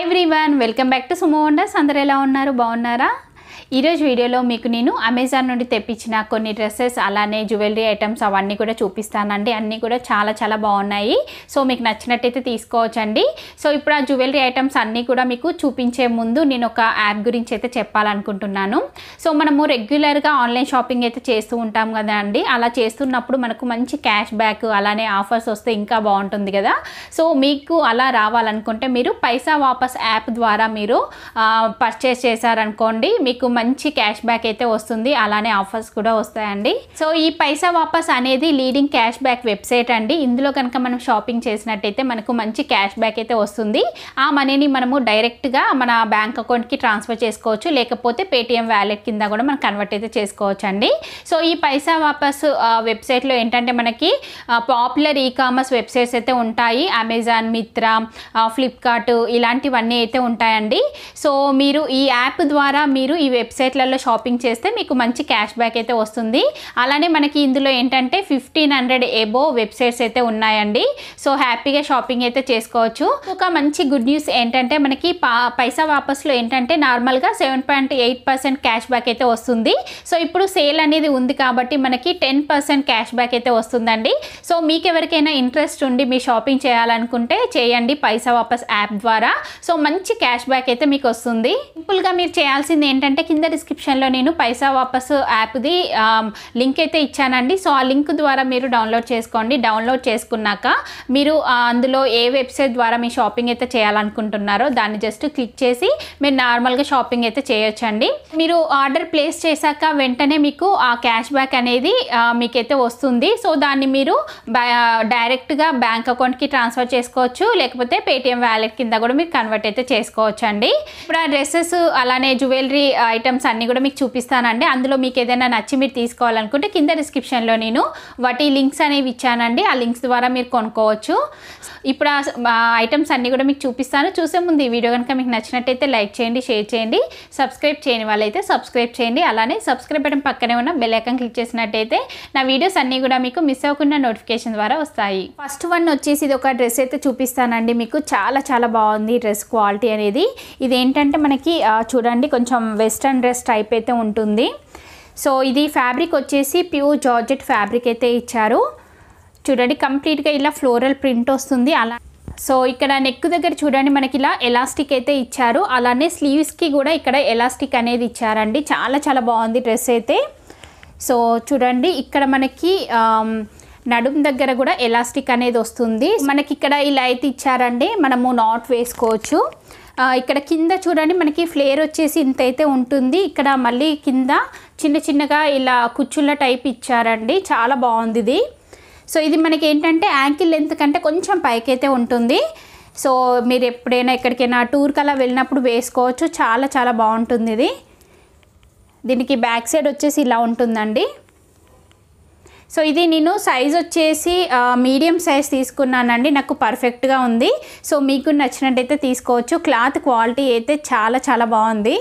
everyone welcome back to sumo wonders అందరు ఎలా ఉన్నారు బాగున్నారా ఈరోజు వీడియోలో మీకు నేను అమెజాన్ నుండి తెప్పించిన కొన్ని డ్రెస్సెస్ అలానే జ్యువెలరీ ఐటమ్స్ అవన్నీ కూడా చూపిస్తానండి అన్నీ కూడా చాలా చాలా బాగున్నాయి సో మీకు నచ్చినట్టయితే తీసుకోవచ్చండి సో ఇప్పుడు ఆ జ్యువెలరీ ఐటమ్స్ అన్నీ కూడా మీకు చూపించే ముందు నేను ఒక యాప్ గురించి అయితే చెప్పాలనుకుంటున్నాను సో మనము రెగ్యులర్గా ఆన్లైన్ షాపింగ్ అయితే చేస్తూ ఉంటాం కదా అండి అలా చేస్తున్నప్పుడు మనకు మంచి క్యాష్ బ్యాక్ అలానే ఆఫర్స్ వస్తే ఇంకా బాగుంటుంది కదా సో మీకు అలా రావాలనుకుంటే మీరు పైసా వాపస్ యాప్ ద్వారా మీరు పర్చేస్ చేశారనుకోండి మీకు మంచి క్యాష్ బ్యాక్ అయితే వస్తుంది అలానే ఆఫర్స్ కూడా వస్తాయండి సో ఈ పైసా వాపస్ అనేది లీడింగ్ క్యాష్ బ్యాక్ వెబ్సైట్ అండి ఇందులో కనుక మనం షాపింగ్ చేసినట్టయితే మనకు మంచి క్యాష్ బ్యాక్ అయితే వస్తుంది ఆ మనీని మనము డైరెక్ట్గా మన బ్యాంక్ అకౌంట్కి ట్రాన్స్ఫర్ చేసుకోవచ్చు లేకపోతే పేటిఎం వ్యాలెట్ కింద కూడా మనం కన్వర్ట్ అయితే చేసుకోవచ్చు అండి సో ఈ పైసా వాపస్ ఆ, వెబ్సైట్లో ఏంటంటే మనకి ఆ, పాపులర్ ఈ కామర్స్ వెబ్సైట్స్ అయితే ఉంటాయి అమెజాన్ మిత్రా ఆ, ఫ్లిప్కార్ట్ ఇలాంటివన్నీ అయితే ఉంటాయండి సో మీరు ఈ యాప్ ద్వారా మీరు ఈ వెబ్సైట్లలో షాపింగ్ చేస్తే మీకు మంచి క్యాష్ బ్యాక్ అయితే వస్తుంది అలానే మనకి ఇందులో ఏంటంటే ఫిఫ్టీన్ హండ్రెడ్ ఎబో వెబ్సైట్స్ అయితే ఉన్నాయండి సో హ్యాపీగా షాపింగ్ అయితే చేసుకోవచ్చు ఒక మంచి గుడ్ న్యూస్ ఏంటంటే మనకి పా పైసా వాపస్లో ఏంటంటే నార్మల్గా seven point eight percent cash back అయితే వస్తుంది సో ఇప్పుడు సేల్ అనేది ఉంది కాబట్టి మనకి టెన్ పర్సెంట్ క్యాష్ బ్యాక్ అయితే వస్తుందండి సో మీకు ఎవరికైనా ఇంట్రెస్ట్ ఉండి మీ షాపింగ్ చేయాలనుకుంటే చేయండి పైసా వాపస్ యాప్ ద్వారా సో మంచి క్యాష్ బ్యాక్ అయితే మీకు వస్తుంది సింపుల్గా మీరు చేయాల్సింది ఏంటంటే కింద డిస్క్రిప్షన్లో నేను పైసా వాపస్ యాప్ది లింక్ అయితే ఇచ్చానండి సో ఆ లింక్ ద్వారా మీరు డౌన్లోడ్ చేసుకోండి డౌన్లోడ్ చేసుకున్నాక మీరు ఆ, అందులో ఏ వెబ్సైట్ ద్వారా మీ షాపింగ్ అయితే చేయాలనుకుంటున్నారో దాన్ని జస్ట్ క్లిక్ చేసి మీరు నార్మల్గా షాపింగ్ అయితే చేయొచ్చండి మీరు ఆర్డర్ ప్లేస్ చేశాక వెంటనే మీకు ఆ క్యాష్ బ్యాక్ అనేది ఆ, మీకైతే వస్తుంది సో దాన్ని మీరు బ్యా- డైరెక్ట్గా బ్యాంక్ అకౌంట్కి ట్రాన్స్ఫర్ చేసుకోవచ్చు లేకపోతే పేటిఎం వ్యాలెట్ కింద కూడా మీరు కన్వర్ట్ అయితే చేసుకోవచ్చు అండి ఇప్పుడు ఆ డ్రెస్సెస్ అలానే జ్యువెలరీ ఐటమ్స్ అన్నీ కూడా మీకు చూపిస్తానండి అందులో మీకు ఏదైనా నచ్చి మీరు తీసుకోవాలనుకుంటే కింద డిస్క్రిప్షన్లో నేను వాటి లింక్స్ అనేవి ఇచ్చానండి ఆ లింక్స్ ద్వారా మీరు కొనుక్కోవచ్చు ఇప్పుడు ఆ ఐటమ్స్ అన్నీ కూడా మీకు చూపిస్తాను చూసే ముందు ఈ వీడియో కనుక మీకు నచ్చినట్టయితే లైక్ చేయండి షేర్ చేయండి సబ్స్క్రైబ్ చేయని వాళ్ళైతే సబ్స్క్రైబ్ చేయండి అలానే సబ్స్క్రైబ్ బటన్ పక్కనే ఉన్న బెల్ ఐకాన్ క్లిక్ చేసినట్టయితే నా వీడియోస్ అన్నీ కూడా మీకు మిస్ అవ్వకుండా నోటిఫికేషన్ ద్వారా వస్తాయి ఫస్ట్ వన్ వచ్చేసి ఇది ఒక డ్రెస్ అయితే చూపిస్తానండి మీకు చాలా చాలా బాగుంది డ్రెస్ క్వాలిటీ అనేది ఇది ఏంటంటే మనకి ఆ, చూడండి కొంచెం వెస్ట్రన్ డ్రెస్ టైప్ అయితే ఉంటుంది సో ఇది ఫ్యాబ్రిక్ వచ్చేసి ప్యూర్ జార్జెట్ ఫ్యాబ్రిక్ అయితే ఇచ్చారు చూడండి కంప్లీట్గా ఇలా ఫ్లోరల్ ప్రింట్ వస్తుంది అలా సో ఇక్కడ నెక్ దగ్గర చూడండి మనకి ఇలా ఎలాస్టిక్ అయితే ఇచ్చారు అలానే స్లీవ్స్కి కూడా ఇక్కడ ఎలాస్టిక్ అనేది ఇచ్చారండి చాలా చాలా బాగుంది డ్రెస్ అయితే సో చూడండి ఇక్కడ మనకి ఆమ్, నడుం దగ్గర కూడా ఎలాస్టిక్ అనేది వస్తుంది మనకి ఇక్కడ ఇలా అయితే ఇచ్చారండి మనము నాట్ వేసుకోవచ్చు ఆ, ఇక్కడ కింద చూడండి మనకి ఫ్లేర్ వచ్చేసి ఇంత అయితే ఉంటుంది ఇక్కడ మళ్ళీ కింద చిన్న చిన్నగా ఇలా కుచ్చుల టైప్ ఇచ్చారండి చాలా బాగుంది ఇది సో ఇది మనకి ఏంటంటే యాంకిల్ లెంత్ కంటే కొంచెం పైకైతే ఉంటుంది సో మీరు ఎప్పుడైనా ఎక్కడికైనా టూర్కి అలా వెళ్ళినప్పుడు వేసుకోవచ్చు చాలా చాలా బాగుంటుంది ఇది దీనికి బ్యాక్ సైడ్ వచ్చేసి ఇలా ఉంటుందండి సో ఇది నేను సైజ్ వచ్చేసి ఆ, మీడియం సైజ్ తీసుకున్నానండి నాకు పర్ఫెక్ట్గా ఉంది సో మీకు నచ్చినట్టయితే తీసుకోవచ్చు క్లాత్ క్వాలిటీ అయితే చాలా చాలా బాగుంది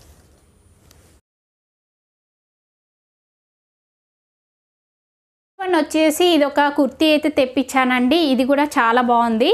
వన్ వచ్చేసి ఇది ఒక కుర్తీ అయితే తెప్పించానండి ఇది కూడా చాలా బాగుంది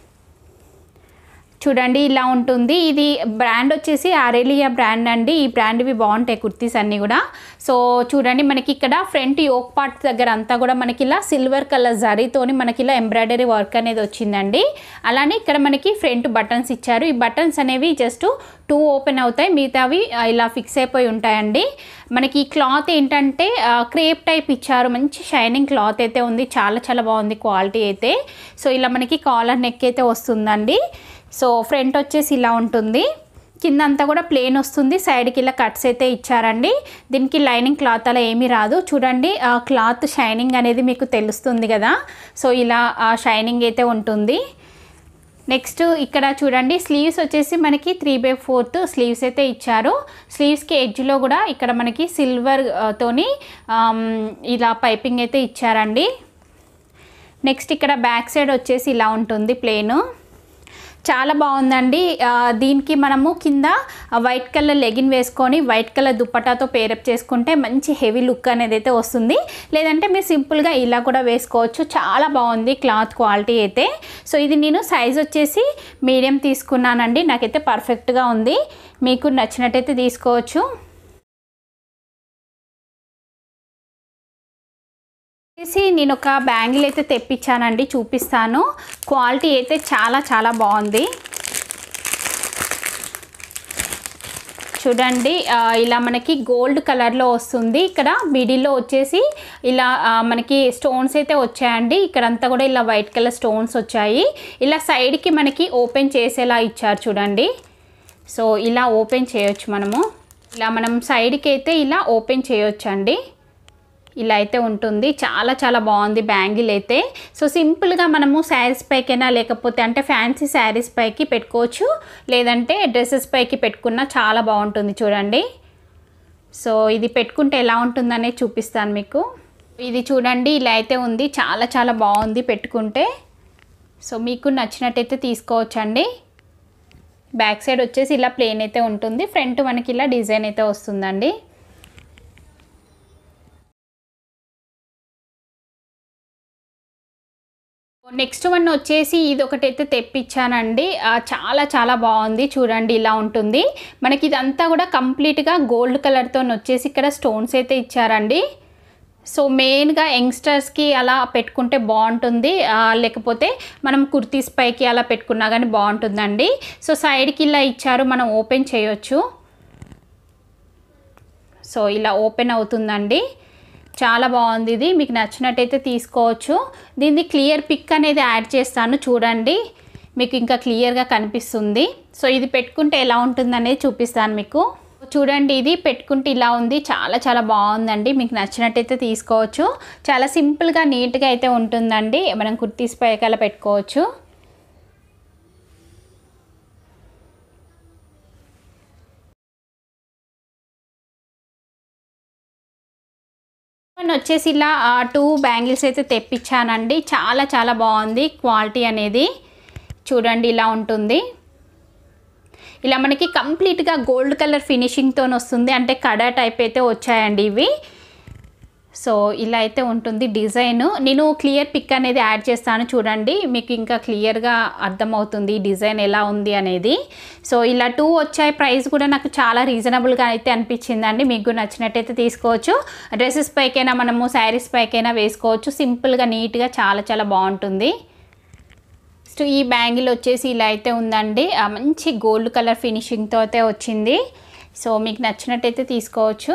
చూడండి ఇలా ఉంటుంది ఇది బ్రాండ్ వచ్చేసి ఆరేలియా బ్రాండ్ అండి ఈ బ్రాండ్వి బాగుంటాయి కుర్తీస్ అన్నీ కూడా సో చూడండి మనకి ఇక్కడ ఫ్రంట్ యోక్ పార్ట్ దగ్గర అంతా కూడా మనకి ఇలా సిల్వర్ కలర్ జరీతోని మనకి ఇలా ఎంబ్రాయిడరీ వర్క్ అనేది వచ్చిందండి అలానే ఇక్కడ మనకి ఫ్రంట్ బటన్స్ ఇచ్చారు ఈ బటన్స్ అనేవి జస్ట్ టూ ఓపెన్ అవుతాయి మిగతావి ఆ, ఇలా ఫిక్స్ అయిపోయి ఉంటాయండి మనకి ఈ క్లాత్ ఏంటంటే క్రేప్ టైప్ ఇచ్చారు మంచి షైనింగ్ క్లాత్ అయితే ఉంది చాలా చాలా బాగుంది క్వాలిటీ అయితే సో ఇలా మనకి కాలర్ నెక్ అయితే వస్తుందండి సో ఫ్రంట్ వచ్చేసి ఇలా ఉంటుంది కింద అంతా కూడా ప్లేన్ వస్తుంది సైడ్కి ఇలా కట్స్ అయితే ఇచ్చారండి దీనికి లైనింగ్ క్లాత్ అలా ఏమీ రాదు చూడండి ఆ క్లాత్ షైనింగ్ అనేది మీకు తెలుస్తుంది కదా సో ఇలా ఆ షైనింగ్ అయితే ఉంటుంది నెక్స్ట్ ఇక్కడ చూడండి స్లీవ్స్ వచ్చేసి మనకి త్రీ బై ఫోర్త్ స్లీవ్స్ అయితే ఇచ్చారు స్లీవ్స్కి ఎడ్జ్లో కూడా ఇక్కడ మనకి సిల్వర్ ఆ, తోని ఆమ్, ఇలా పైపింగ్ అయితే ఇచ్చారండి నెక్స్ట్ ఇక్కడ బ్యాక్ సైడ్ వచ్చేసి ఇలా ఉంటుంది ప్లేను చాలా బాగుందండి ఆ, దీనికి మనము కింద వైట్ కలర్ లెగిన్ వేసుకొని వైట్ కలర్ దుప్పటాతో పేరప్ చేసుకుంటే మంచి హెవీ లుక్ అనేది అయితే వస్తుంది లేదంటే మీరు సింపుల్గా ఇలా కూడా వేసుకోవచ్చు చాలా బాగుంది క్లాత్ క్వాలిటీ అయితే సో ఇది నేను సైజ్ వచ్చేసి మీడియం తీసుకున్నానండి నాకైతే పర్ఫెక్ట్గా ఉంది మీకు నచ్చినట్టయితే తీసుకోవచ్చు వచ్చేసి నేను ఒక బ్యాంగిల్ అయితే తెప్పించానండి చూపిస్తాను క్వాలిటీ అయితే చాలా చాలా బాగుంది చూడండి ఆ, ఇలా మనకి గోల్డ్ కలర్లో వస్తుంది ఇక్కడ మిడిల్లో వచ్చేసి ఇలా ఆ, మనకి స్టోన్స్ అయితే వచ్చాయండి ఇక్కడంతా కూడా ఇలా వైట్ కలర్ స్టోన్స్ వచ్చాయి ఇలా సైడ్కి మనకి ఓపెన్ చేసేలా ఇచ్చారు చూడండి సో ఇలా ఓపెన్ చేయొచ్చు మనము ఇలా మనం సైడ్కి అయితే ఇలా ఓపెన్ చేయొచ్చు అండి ఇలా అయితే ఉంటుంది చాలా చాలా బాగుంది బ్యాంగిల్ అయితే సో సింపుల్గా మనము శారీస్ పైకైనా లేకపోతే అంటే ఫ్యాన్సీ శారీస్ పైకి పెట్టుకోవచ్చు లేదంటే డ్రెస్సెస్ పైకి పెట్టుకున్నా చాలా బాగుంటుంది చూడండి సో ఇది పెట్టుకుంటే ఎలా ఉంటుందనేది చూపిస్తాను మీకు ఇది చూడండి ఇలా అయితే ఉంది చాలా చాలా బాగుంది పెట్టుకుంటే సో మీకు నచ్చినట్టయితే తీసుకోవచ్చండి బ్యాక్ సైడ్ వచ్చేసి ఇలా ప్లేన్ అయితే ఉంటుంది ఫ్రంట్ మనకి ఇలా డిజైన్ అయితే వస్తుందండి నెక్స్ట్ వన్ వచ్చేసి ఇది ఒకటైతే తెప్పించానండి ఆ, చాలా చాలా బాగుంది చూడండి ఇలా ఉంటుంది మనకి ఇదంతా కూడా కంప్లీట్గా గోల్డ్ కలర్తో వచ్చేసి ఇక్కడ స్టోన్స్ అయితే ఇచ్చారండి సో మెయిన్గా యంగ్స్టర్స్కి అలా పెట్టుకుంటే బాగుంటుంది ఆ, లేకపోతే మనం కుర్తీస్ పైకి అలా పెట్టుకున్నా కానీ బాగుంటుందండి సో సైడ్కి ఇలా ఇచ్చారు మనం ఓపెన్ చేయొచ్చు సో ఇలా ఓపెన్ అవుతుందండి చాలా బాగుంది ఇది మీకు నచ్చినట్టయితే తీసుకోవచ్చు దీన్ని క్లియర్ పిక్ అనేది యాడ్ చేస్తాను చూడండి మీకు ఇంకా క్లియర్గా కనిపిస్తుంది సో ఇది పెట్టుకుంటే ఎలా ఉంటుందనేది చూపిస్తాను మీకు చూడండి ఇది పెట్టుకుంటే ఇలా ఉంది చాలా చాలా బాగుందండి మీకు నచ్చినట్టయితే తీసుకోవచ్చు చాలా సింపుల్గా నీట్గా అయితే ఉంటుందండి మనం కుర్తీస్ పైకి అలా పెట్టుకోవచ్చు నేను వచ్చేసి ఇలా టూ బ్యాంగిల్స్ అయితే తెప్పించానండి చాలా చాలా బాగుంది క్వాలిటీ అనేది చూడండి ఇలా ఉంటుంది ఇలా మనకి కంప్లీట్గా గోల్డ్ కలర్ ఫినిషింగ్తో వస్తుంది అంటే కడా టైప్ అయితే వచ్చాయండి ఇవి సో ఇలా అయితే ఉంటుంది డిజైన్ నేను క్లియర్ పిక్ అనేది యాడ్ చేస్తాను చూడండి మీకు ఇంకా క్లియర్గా అర్థమవుతుంది ఈ డిజైన్ ఎలా ఉంది అనేది సో ఇలా టూ వచ్చాయి ప్రైస్ కూడా నాకు చాలా రీజనబుల్గా అయితే అనిపించిందండి మీకు కూడా నచ్చినట్టయితే తీసుకోవచ్చు డ్రెస్సెస్ పైకైనా మనము శారీస్ పైకైనా వేసుకోవచ్చు సింపుల్గా నీట్గా చాలా చాలా బాగుంటుంది నెక్స్ట్ ఈ బ్యాంగిల్ వచ్చేసి ఇలా అయితే ఉందండి ఆ మంచి గోల్డ్ కలర్ ఫినిషింగ్తో అయితే వచ్చింది సో మీకు నచ్చినట్టయితే తీసుకోవచ్చు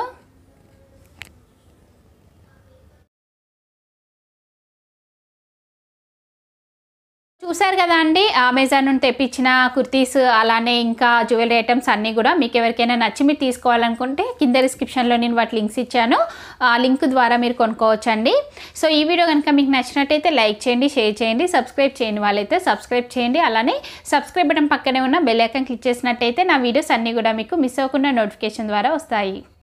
చూసారు కదా అండి అమెజాన్ నుండి తెప్పించిన కుర్తీస్ అలానే ఇంకా జ్యువెలరీ ఐటమ్స్ అన్నీ కూడా మీకు ఎవరికైనా నచ్చి మీరు తీసుకోవాలనుకుంటే కింద డిస్క్రిప్షన్లో నేను వాటి లింక్స్ ఇచ్చాను ఆ లింక్ ద్వారా మీరు కొనుక్కోవచ్చండి సో ఈ వీడియో కనుక మీకు నచ్చినట్టయితే లైక్ చేయండి షేర్ చేయండి సబ్స్క్రైబ్ చేయని వాళ్ళైతే సబ్స్క్రైబ్ చేయండి అలానే సబ్స్క్రైబ్ బటన్ పక్కనే ఉన్న బెల్ ఐకాన్ క్లిక్ చేసినట్టయితే నా వీడియోస్ అన్నీ కూడా మీకు మిస్ అవ్వకుండా నోటిఫికేషన్ ద్వారా వస్తాయి